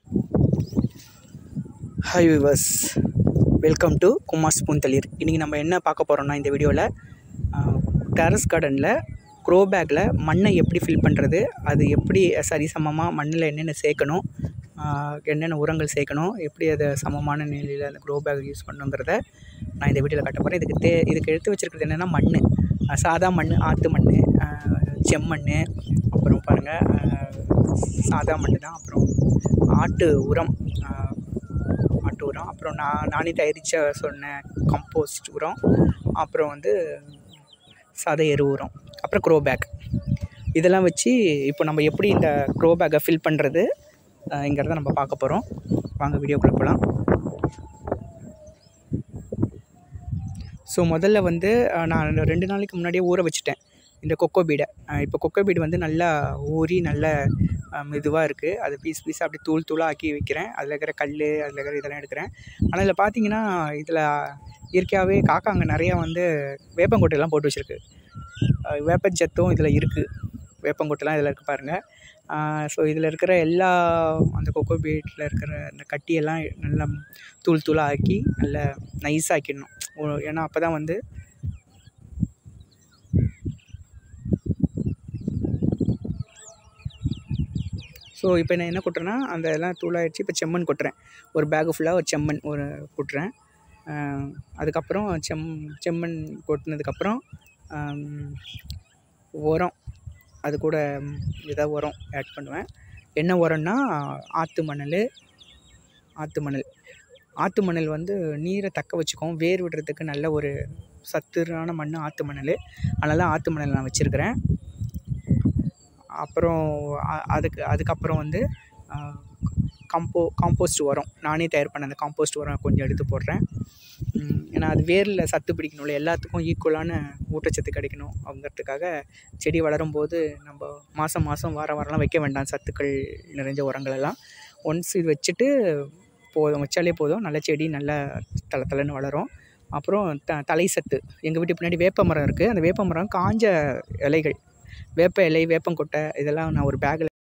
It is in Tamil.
hi viewers welcome to Kumar's பூந்தளிர் இன்றைக்கி நம்ம என்ன பார்க்க போகிறோம்னா இந்த வீடியோவில் டெரஸ் கார்டனில் க்ரோ பேக்கில் மண்ணை எப்படி ஃபில் பண்ணுறது அது எப்படி சரிசமமாக மண்ணில் என்னென்ன சேர்க்கணும் ஆஹ் என்னென்ன உரங்கள் சேர்க்கணும் எப்படி அதை சமமான நிலையில் அந்த க்ரோ பேக் யூஸ் பண்ணுங்கிறத நான் இந்த வீடியோவில் காட்ட போகிறேன் இதுக்கு தே இதுக்கு எடுத்து வச்சிருக்கிறது என்னென்னா மண் ஆஹ் சாதா மண் ஆற்று மண் செம்மண் அப்புறம் பாருங்கள் சாதா மண் தான் அப்புறம் ஆட்டு உரம் ஆஹ் ஆட்டு உரம் அப்புறம் நான் நானே தயாரித்த சொன்ன கம்போஸ்ட் உரம் அப்புறம் வந்து சதை எரு உரம் அப்புறம் க்ரோ பேக் இதெல்லாம் வச்சு இப்போ நம்ம எப்படி இந்த க்ரோ பேக்கை ஃபில் பண்ணுறது இங்கிறத நம்ம பார்க்க போகிறோம் வாங்க வீடியோக்குள்ளே போகலாம் ஸோ முதல்ல வந்து அஹ், நான் ரெண்டு நாளைக்கு முன்னாடியே ஊற வச்சுட்டேன் இந்த கொக்கோ பீடை இப்போ கொக்கோ பீடு வந்து நல்லா ஊறி நல்ல மெதுவாக இருக்குது அது பீஸ் பீஸாக அப்படி தூள் தூளாக ஆக்கி வைக்கிறேன் அதில் இருக்கிற கல் அதில் இருக்கிற இதெல்லாம் எடுக்கிறேன் ஆனால் இதில் பார்த்தீங்கன்னா இதில் இயற்கையாகவே காக்காங்க நிறையா வந்து வேப்பங்கொட்டையெல்லாம் போட்டு வச்சுருக்கு வேப்பஞ்சத்தும் இதில் இருக்குது வேப்பங்கொட்டைலாம் இதில் இருக்குது பாருங்கள் ஸோ இதில் இருக்கிற எல்லா அந்த கொக்கோ பீட்டில் இருக்கிற அந்த கட்டியெல்லாம் நல்லா தூள் தூளாக ஆக்கி நல்லா நைஸாக ஆக்கிடணும் ஒ- ஏன்னா அப்போ தான் வந்து ஸோ இப்போ நான் என்ன கொட்டுறேன்னா அந்த எல்லாம் தூளாகிடுச்சு இப்போ செம்மண் கொட்டுறேன் ஒரு பேகு ஃபுல்லாக ஒரு செம்மண் ஒரு கொட்டுறேன் ஆஹ் அதுக்கப்புறம் செம் செம்மண் கொட்டினதுக்கப்புறம் உரம் அது கூட ஏதாவது உரம் ஆட் பண்ணுவேன் என்ன உரம்னா ஆற்று மணல் ஆற்று மணல் ஆற்று மணல் வந்து நீரை தக்க வச்சுக்கும் வேர் விடுறதுக்கு நல்ல ஒரு சத்துரான மண் ஆற்று மணல் அதனால் ஆற்று மணல் நான் வச்சுருக்கிறேன் அப்புறம் அ- அதுக்கு அதுக்கப்புறம் வந்து கம்போ காம்போஸ்ட் உரம் நானே தயார் பண்ண அந்த காம்போஸ்ட் உரம் கொஞ்சம் எடுத்து போடுறேன் உம், ஏன்னா அது வேரில் சத்து பிடிக்கணும்ல எல்லாத்துக்கும் ஈக்குவலான ஊட்டச்சத்து கிடைக்கணும் அப்படிங்கிறதுக்காக செடி வளரும் போது நம்ம மாதம் மாதம் வாரம் வாரம்லாம் வைக்க வேண்டாம் சத்துக்கள் நிறைஞ்ச உரங்கள் எல்லாம் ஒன்ஸ் இது வச்சுட்டு போதும் வச்சாலே போதும் நல்ல செடி நல்ல தள தளன்னு வளரும் அப்புறம் த தலை சத்து எங்கள் வீட்டு பின்னாடி வேப்ப மரம் இருக்குது அந்த வேப்ப மரம் காஞ்ச இலைகள் வேப்ப இலை வேப்பங்கொட்டை இதெல்லாம் நான் ஒரு பேக்கில்